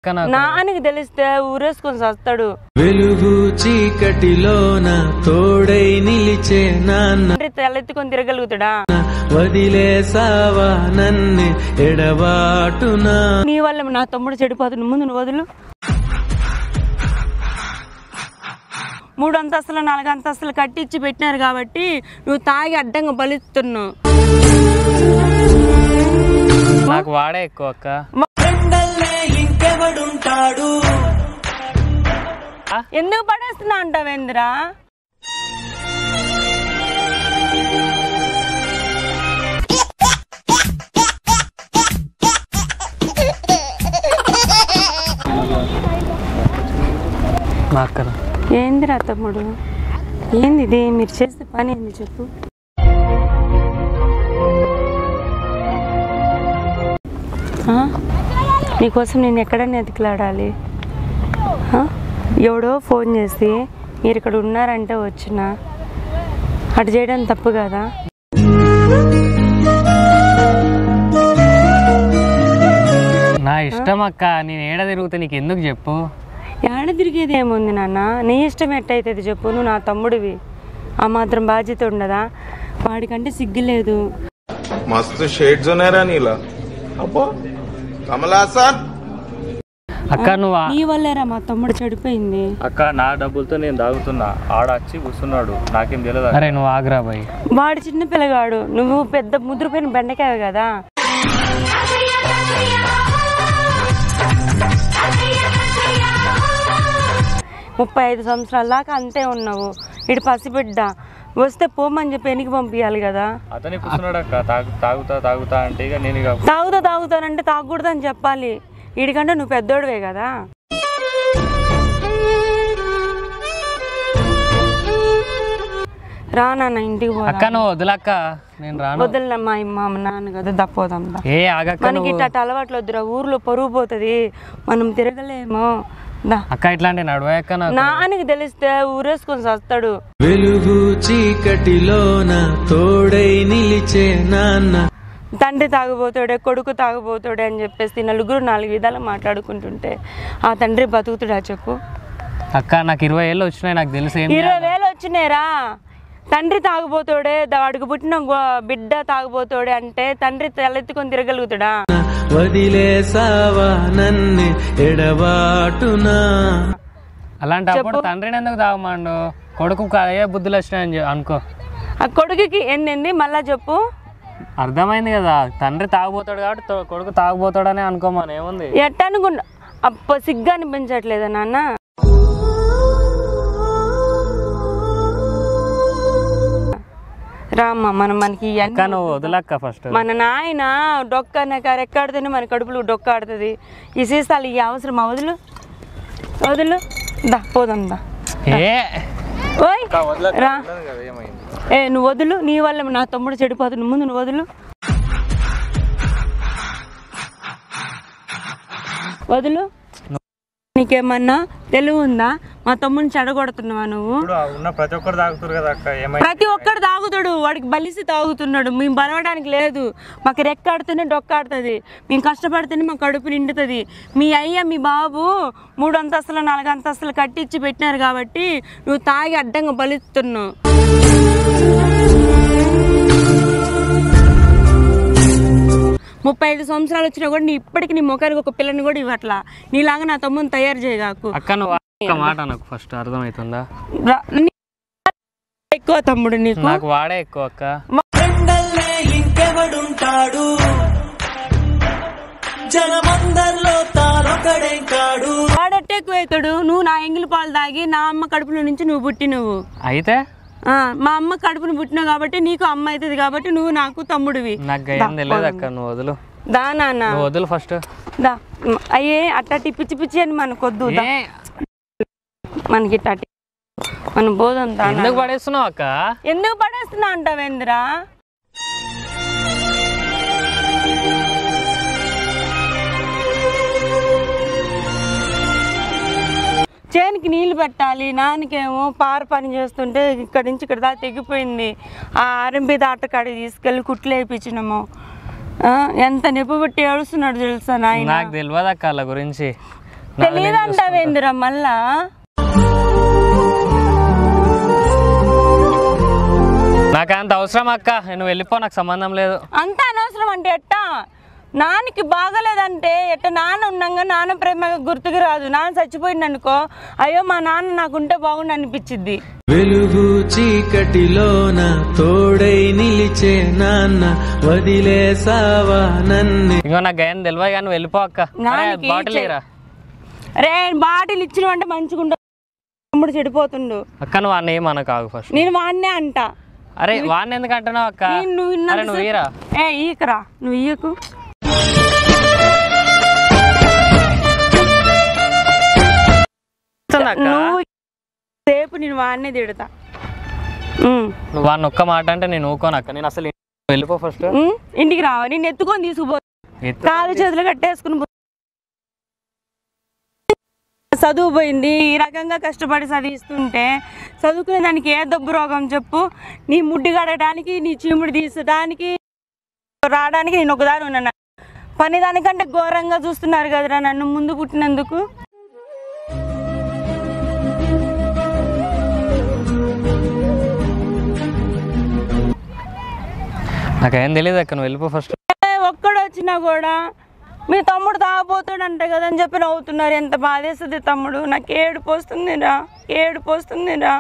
అక్క నాకు నాన్నకి తెలిస్తే ఊరేసుకొని చస్తాడు వెలుగు చీకటిలోన తోడై నిలిచే నాన్న తండ్రి తలెత్తుకొని తిరగలుగుతాడా వదిలేసావా నన్ను ఎడబాటునా నీ వల్ల నా తమ్ముడు చెడిపోతుంది ముందు నువ్వు వదులు మూడు అంతస్తులు నాలుగు అంతస్తులు కట్టించి పెట్టినారు కాబట్టి నువ్వు తాగి అడ్డంగా బలిస్తున్నావు నాకు వాడే ఎక్కువ అక్క ఎందుకు పడేస్తున్నా అంటావేంద్రా మా అక్క ఏందిరా తమ్ముడు ఏంది ఇది మీరు చేసే పని ఏంది చెప్పు ఆ? నీకోసం నేను ఎక్కడన్నా ఎతికిలాడాలి ఆ? ఎవడో ఫోన్ చేసి మీరు ఇక్కడ ఉన్నారంటే వచ్చిన అటు చేయడం తప్పు కదా నా ఇష్టం అక్క నేను ఏడ తిరుగుతా నీకు ఎందుకు చెప్పు ఏడ తిరిగేది ఏముంది నాన్న నీ ఇష్టం ఎట్టయితుంది చెప్పు నువ్వు నా తమ్ముడివి ఆ మాత్రం బాధ్యత ఉండదా వాడికంటే సిగ్గులేదు मस्त शेड जो नाही राणीला अप्पा कमला असा అక్క నువ్వు ఆ- నీ వల్లేరా మా తమ్ముడు చెడిపోయింది అక్క నా డబ్బులతో నేను తాగుతున్నా ఆడ వచ్చి కూర్చున్నాడు నాకేం తెలియదు అరే నువ్వు ఆగ్రా బాయ్ వాడు చిన్న పిల్లగాడు నువ్వు పెద్ద ముద్రపోయిన బెండకాయ కదా ముప్పై ఐదు సంవత్సరాల దాకా అంతే ఉన్నావు ఇటు పసిబిడ్డ వస్తే పోమని చెప్పి ఎనికి పంపించాలి కదా అతనే కూర్చున్నాడు అక్క తాగు తాగుతా తాగుతా అంటే ఇక నేను ఇక తాగుతా తాగుతానంటే తాగకూడదని చెప్పాలి వీడికంటే నువ్వు పెద్దోడివే కదా రా నాన్న ఇంటికి అక్క పోదా నువ్వు వదిలక్క నేను రాను వదిలిన మా మా నాన్న కదా దప్పోదాం దా. ఏ ఆగక్క మనకి నువ్వు ఇట్లా అలవాట్లు వద్దురా ఊర్లో పరుగు పోతుంది మనం తిరగలేమో దా అక్క ఇట్లాంటి నడవయక్క నాకు నాన్నకి తెలిస్తే ఊరేసుకొని చస్తాడు వెలుగు చీకటిలోన తోడై నిలిచే నాన్న తండ్రి తాగుబోతాడే కొడుకు తాగుబోతాడే అని చెప్పేసి నలుగురు నాలుగు విధాలు మాట్లాడుకుంటుంటే ఆ తండ్రి బతుకుతుడా చెప్పు అక్క నాకు ఇరవై ఏళ్ళు వచ్చినాయి నాకు తెలుసు ఏం ఇరవై వేలు వచ్చినాయిరా తండ్రి తాగుబోతాడే వాడికి పుట్టిన గో- బిడ్డ తాగుబోతాడే అంటే తండ్రి తలెత్తుకొని తిరగలుగుతాడా వదిలేసావా నన్ను ఎడబాటునా అలాంటప్పుడు తండ్రిని ఎందుకు తాగమండు కొడుకు ఏ బుద్ధులు వచ్చినాయని చె- అనుకో ఆ కొడుకుకి ఎన్నింది మళ్ళా చెప్పు అర్థమైంది కదా తండ్రి తాగుపోతాడు కాబట్టి తో- కొడుకు తాగుపోతాడని అనుకోమని ఏముంది ఎట్ట అనుకున్నా అప్ప సిగ్గా అనిపించట్లేదా నాన్న రామ్మ మనం మనకి ఇవన్నీ అక్క నువ్వు వదిలక్క ఫస్ట్ మన నాయన డొక్క అన్నాక రెక్కాడితేనే మన కడుపులో డొక్క ఆడుతుంది ఈ సీసాలు ఈ అవసరం వదులు వదులు దా పోదాం దా ఏ ఓయ్ రా ఏ నువ్వు వదులు నీ వల్ల నా తమ్ముడు చెడిపోతుంది ముందు నువ్వు వదులు వదులు నీకేమన్నా తెలివి ఉందా మా తమ్ముడిని చెడగొడుతున్నావా నువ్వు ఇప్పుడు ఉన్న ప్రతి ఒక్కరు తాగుతారు కదా అక్క ఏమై ప్రతి ఒక్కడు తాగుతాడు వాడికి బలిసి తాగుతున్నాడు మేము బలవడానికి లేదు మాకు రెక్కాడితేనే డొక్కాడుతుంది మేము కష్టపడితేనే మా కడుపు నిండుతుంది మీ అయ్య మీ బాబు మూడు అంతస్తులు నాలుగు అంతస్తులు కట్టించి పెట్టినారు కాబట్టి నువ్వు తాగి అడ్డంగా బలిస్తున్నావు ముప్పై ఐదు సంవత్సరాలు వచ్చినా కూడా నీ ఇప్పటికి నీ ముఖానికి ఒక పిల్లని కూడా ఇవ్వట్లా నీలాగా నా తమ్ముని తయారు చేయగాకు అక్క నువ్వు ఒక్క మాట నాకు ఫస్ట్ అర్థమవుతుందా రా- నీ- ఎక్కువ తమ్ముడు నీకు నాకు వాడే ఎక్కువ అక్క ఇంకెవడుంటాడు జనమందరిలో తానొకడే కాడు వాడట్టే ఎక్కువ అవుతాడు నువ్వు నా ఎంగిలి పాలు తాగి నా అమ్మ కడుపులో నుంచి నువ్వు పుట్టి నువ్వు అయితే ఆ, మా అమ్మ కడుపును పుట్టినావు కాబట్టి నీకు అమ్మ అవుతుంది కాబట్టి నువ్వు నాకు తమ్ముడివి నాకు ఏం తెలియదు అక్క నువ్వు వదులు దా నాన్న నువ్వు వదులు ఫస్ట్ దా అయ్యే అట్టటి పిచ్చి పిచ్చి అని మనకొద్దు దా. ఏ మనకి ఇట్టటి మనం బోధం దా నాన్న. ఎందుకు పడేస్తున్నావు అక్క ఎందుకు పడేస్తున్నా అంటావేంద్రా చేనికి నీళ్లు పెట్టాలి నాన్నకేమో పార పని చేస్తుంటే ఇక్కడి నుంచి ఇక్కడ దాకా తెగిపోయింది ఆ ఆర్ఎంపీ దాట కాడికి తీసుకెళ్ళి కుట్లు వేయించినాము ఆ, ఎంత నొప్పి పెట్టి ఏడుస్తున్నాడు తెలుసా నాయన నాకు తెలియదు అక్క వాళ్ళ గురించి తెలియదంటావేందిరా మళ్ళా నాకు అంత అవసరం అక్క నువ్వు వెళ్ళిపో నాకు సంబంధం లేదు అంత అనవసరం అంటే ఎట్టా నాన్నకి బాగలేదంటే ఎట్ట నాన్న ఉండంగా నాన్న ప్రేమ గుర్తుకు రాదు నాన్న చచ్చిపోయింది అనుకో అయ్యో మా నాన్న నాకుంటే బాగుండు అనిపించిద్ది వెలుగు చీకటిలోన తోడై నిలిచే నాన్న వదిలేసావా నన్నే ఇంకో నాకు గయం తెలియదు కానీ నువ్వు వెళ్ళిపో అక్క అరే, నాన్నకి బాటిల్ చె- ఇరా రే బాటిల్ ఇచ్చినవంటే మంచిగుండ తమ్ముడు చెడిపోతుండు అక్క నువ్వు అన్న ఏమన్నా కాదు ఫస్ట్ నేను వాడినే అంట అరే వాడిని ఎందుకు అంటున్నావు అక్క నేను నువ్వు అరే ఇన్నంత నువ్వు సేపు- ఈరా ఏ ఈకరా నువ్వు ఈయకు వస్తుంది అక్క నువ్వు సేపు నేను వాడినే తిడతా ఉమ్. నువ్వు వాడిని ఒక్క మాట అంటే నేను ఊకోను అక్క నేను అసలు ఇంటికి వెళ్ళిపో ఫస్ట్ ఉమ్, ఇంటికి రావా నేను ఎత్తుకొని తీసుకుపో కాలు చేతులు కట్టేసుకుని పో- చదువు పోయింది ఈ రకంగా కష్టపడి చదివిస్తుంటే చదువుకునే దానికి ఏ దబ్బు రోగం చెప్పు నీ ముడ్డి కడగడానికి నీ చీముడి తీసడానికి రావడానికి నేను ఒకదాని ఉన్నాను పని దానికంటే ఘోరంగా చూస్తున్నారు కదరా నన్ను ముందు పుట్టినందుకు నాకేం తెలియదు అక్క నువ్వు వెళ్ళిపో ఫస్ట్ ఏ, ఒక్కడు వచ్చినా కూడా మీ తమ్ముడు తాగబోతాడు అంట కదా అని చెప్పి నవ్వుతున్నారు ఎంత బాధేస్తుంది తమ్ముడు నాకు ఏడుపు వస్తుందిరా ఏడుపు వస్తుందిరా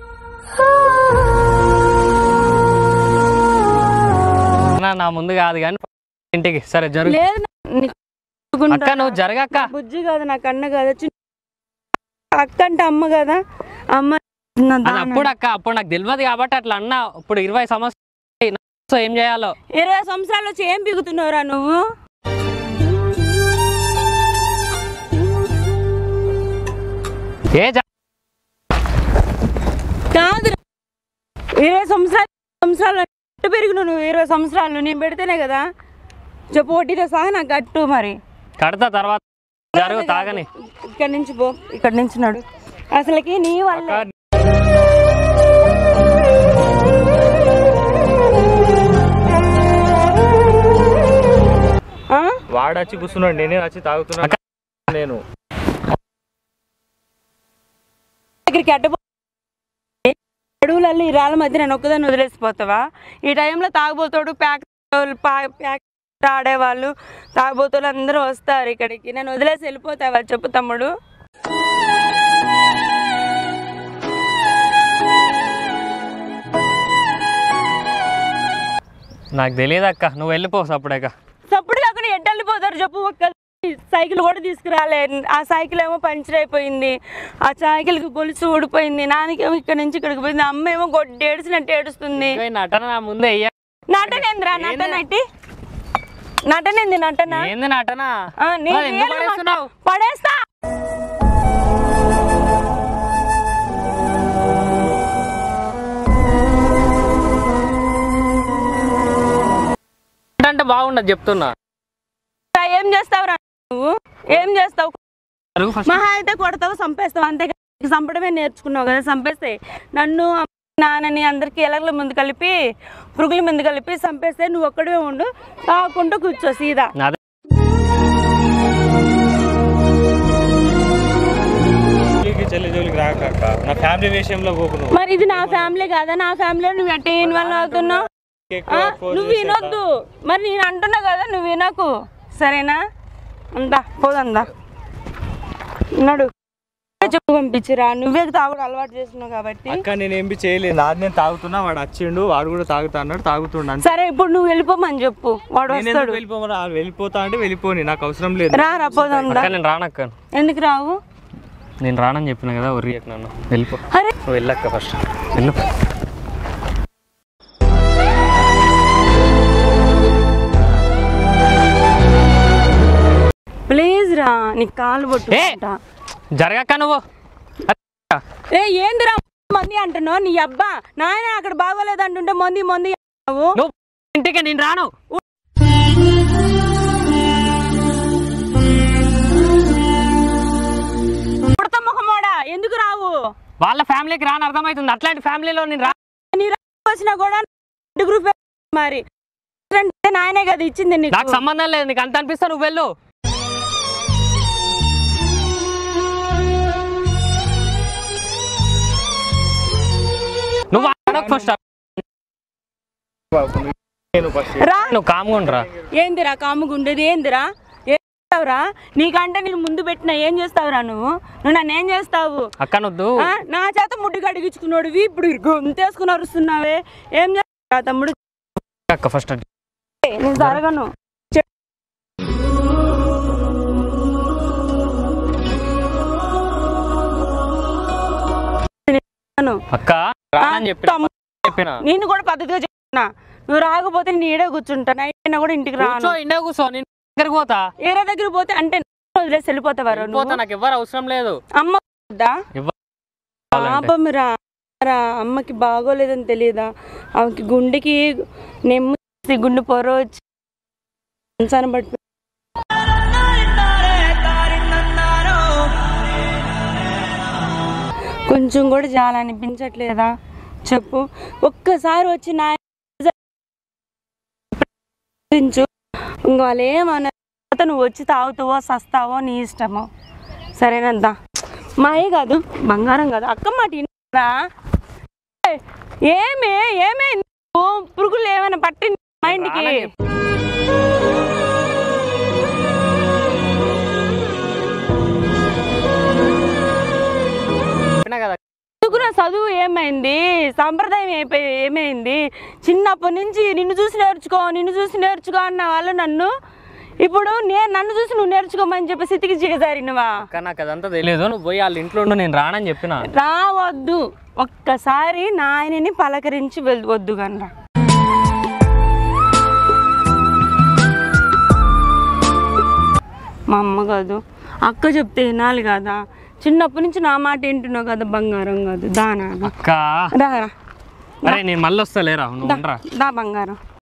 నా నా ముందు కాదు కానీ ఇంటికి సరే జరుగు లేదు నీకు అక్క నువ్వు జరగక్క బుజ్జి కాదు నాకు అన్న కదా చిన్న అక్క అంటే అమ్మ కదా అమ్మ నా అది దాన. అప్పుడు అక్క అప్పుడు నాకు తెలియదు కాబట్టి అట్లా అన్నా ఇప్పుడు ఇరవై సంవత్సరాలు సో ఏం చేయాలో ఇరవై సంవత్సరాలు వచ్చి ఏం పిగుతున్నావురా నువ్వు ఏ జ- కాదు ఇరవై సంవత్సరాలు సంవత్సరాలు ఎట్టు పెరిగినావు నువ్వు ఇరవై సంవత్సరాలు నేను పెడితేనే కదా చెప్పు వడ్డీతో సహా నాకు కట్టు మరి కడతా తర్వాత జరుగు తాగని ఇక్కడ నుంచి పో ఇక్కడ నుంచి నడు అసలుకి నీ వల్ల అక్క, ఆ? వాడు వచ్చి కూర్చున్నాడు నేనే వచ్చి తాగుతున్నాను నేను దగ్గరికి అడ్డపో అడవులలో ఈ రాళ్ళ మధ్య నేను ఒక్కదాన్ని వదిలేసిపోతావా ఈ టైంలో తాగుబోతాడు ప్యాక్ ప్యాక్ ఆడేవాళ్ళు తాగుబోతులు అందరూ వస్తారు ఇక్కడికి నేను వదిలేసి వెళ్ళిపోతావా చెప్పు తమ్ముడు నాకు తెలియదు అక్క నువ్వు వెళ్ళిపో అప్పుడేక సప్పుడు కాకుండా ఎట్ట వెళ్ళిపోతారు చెప్పు ఒక్క సైకిల్ కూడా తీసుకురాలే ఆ సైకిల్ ఏమో పంచర్ అయిపోయింది ఆ సైకిల్కి గొలుసు ఊడిపోయింది నాన్నకేమో ఇక్కడ నుంచి ఇక్కడికి పోయింది అమ్మ ఏమో గొడ్డు ఏడుసినట్టు ఏడుస్తుంది ఇంకా ఈ నటన నా ముందే వెయ్య నటనేంద్రా నటన ఎట్టి నటనేంది నటన ఏంది నటన ఆ, నీ మరి ఎందుకు రియల్ పడేస్తున్నావు? మాట- పడేస్తా అంటే బాగుండదు చెప్తున్నా ఏం చేస్తావు నువ్వు ఏం చేస్తావు జరుగు ఫస్ట్ మహా అయితే కొడతావు చంపేస్తావు అంతే కదా. చంపడమే నేర్చుకున్నావు కదా చంపేస్తే నన్ను అమ్మ, నాన్నని అందరికి ఎలగల ముందు కలిపి పురుగుల ముందు కలిపి చంపేస్తే నువ్వు ఒక్కడే ఉండు తాగుకుంటూ కూర్చో సీదా నాదే జోలికి చెల్లి జోలికి రాక అక్క. నా ఫ్యామిలీ విషయంలో పోకు నువ్వు మరి ఇది నా ఫ్యామిలీ కాదా నా ఫ్యామిలీలో నువ్వు ఎట్ట ఇన్వాల్వ్ అవుతున్నావు ఎక్కువ ఆ, ఫోర్స్ నువ్వు వినొద్దు మరి నేను అంటున్నా కదా నువ్వు వినకు సరేనా అందా పోదందా నడు చెప్పు పంపించిరా నువ్వే తాగుడు అలవాటు చేస్తున్నావు కాబట్టి అక్క నేను ఏం బి చేయలేదు నాది నేను తాగుతున్నా వాడు వచ్చిండు వాడు కూడా తాగుతా అన్నాడు తాగుతుండ అంతే. సరే ఇప్పుడు నువ్వు వెళ్ళిపోమని చెప్పు వాడు నేను వస్తాడు ఎందుకు వెళ్ళిపోమని ఆ వెళ్ళిపోతా అంటే వెళ్ళిపోని నాకు అవసరం లేదు రా రా పోదందా అక్క నేను రానక్క ఎందుకు రావు నేను రానని చెప్పిన కదా ఒర్రి నన్ను వెళ్ళిపో అరే నువ్వు వెళ్ళక్క ఫస్ట్ వెళ్ళిపో ప్లీజ్ రా నీకు కాలు పట్టుకుంటా జరగక్క నువ్వు ఏ ఏందిరా మంది అంటున్నావు నీ అబ్బా నాయన అక్కడ బాగోలేదు అంటుంటే మంది మంది అంటున్నావు. నువ్వు ఇంటికి నేను రాను ఉడత మొహమోడా ఎందుకు రావు వాళ్ళ ఫ్యామిలీకి రాని అర్థమవుతుంది అట్లాంటి ఫ్యామిలీలో నేను రా నీ రా వచ్చినా కూడా గ్రూప్ మరి అంటే నాయనే కదా ఇచ్చింది నాకు నీకు సంబంధం లేదు నీకు అంత అనిపిస్తా నువ్వు వెళ్ళు చూడకు ఫస్ట్ నేను ఫస్ట్ రా నువ్వు కామ్గా ఉండరా ఏందిరా కాముగా ఉండేది ఏందిరా ఏం చేస్తావురా నీకంటే నేను ముందు పెట్టిన ఏం చేస్తావురా నువ్వు నువ్వు నన్ను ఏం చేస్తావు అక్క నువ్వు ఆ, నా చేత ముడ్డు కడిగించుకున్నాడువి ఇప్పుడు గొంతేసుకుని అరుస్తున్నావే ఏం చేస్తా తమ్ముడు అక్క ఫస్ట్ నేను జరగను చెప్పాను. అక్క రానని చెప్పిన తమ్ముడు, చెప్పిన నేను కూడా పద్ధతిగా చెప్తున్నా నువ్వు రాకపోతే నీడే కూర్చుంటా నైట్ అయినా కూడా ఇంటికి రాను కూర్చో ఇండే కూర్చో నేను దగ్గరికి పోతా ఏరే దగ్గర పోతే అంటే వదిలేసి వెళ్ళిపోతావారు పోతా నాకు ఎవరు అవసరం లేదు అమ్మ వద్దా? ఇవ్వ- పాపం రా రా అమ్మకి బాగోలేదని తెలియదా ఆమెకి గుండెకి నెమ్ము గుండె పొర వచ్చి మంచాన పడిపోయి కొంచెం కూడా చాలా అనిపించట్లేదా చెప్పు ఒక్కసారి వచ్చి నా ఇంక వాళ్ళు ఏమన్నా నువ్వు వచ్చి తాగుతావో సస్తావో నీ ఇష్టమో సరేనందా మాయే కాదు బంగారం కాదు అక్క మాట వినరా? ఏయ్, ఏమే ఏమే నువ్వు పురుగులు ఏమైనా పట్టి మైండ్కి చెప్పినా కదా చదువుకున్న చదువు ఏమైంది సంప్రదాయం అయిపోయి ఏమైంది చిన్నప్పటి నుంచి నిన్ను చూసి నేర్చుకో నిన్ను చూసి నేర్చుకో అన్న వాళ్ళు నన్ను ఇప్పుడు నేను నన్ను చూసి నువ్వు నేర్చుకోమని చెప్పి స్థితికి చేజారినవా అక్క నాకు అదంతా తెలియదు నువ్వు పోయి వాళ్ళ ఇంట్లో ఉండు నేను రానని చెప్పిన రావద్దు ఒక్కసారి నాయనని పలకరించి వెళ్ వద్దు కనరా మా అమ్మ కాదు అక్క చెప్తే వినాలి కదా చిన్నప్పటి నుంచి నా మాట వింటున్నావు కదా బంగారం కాదు దానా అక్క రా రా అరే నేను మళ్ళీ వస్తా లేరా నువ్వు ఉండరా దా బంగారం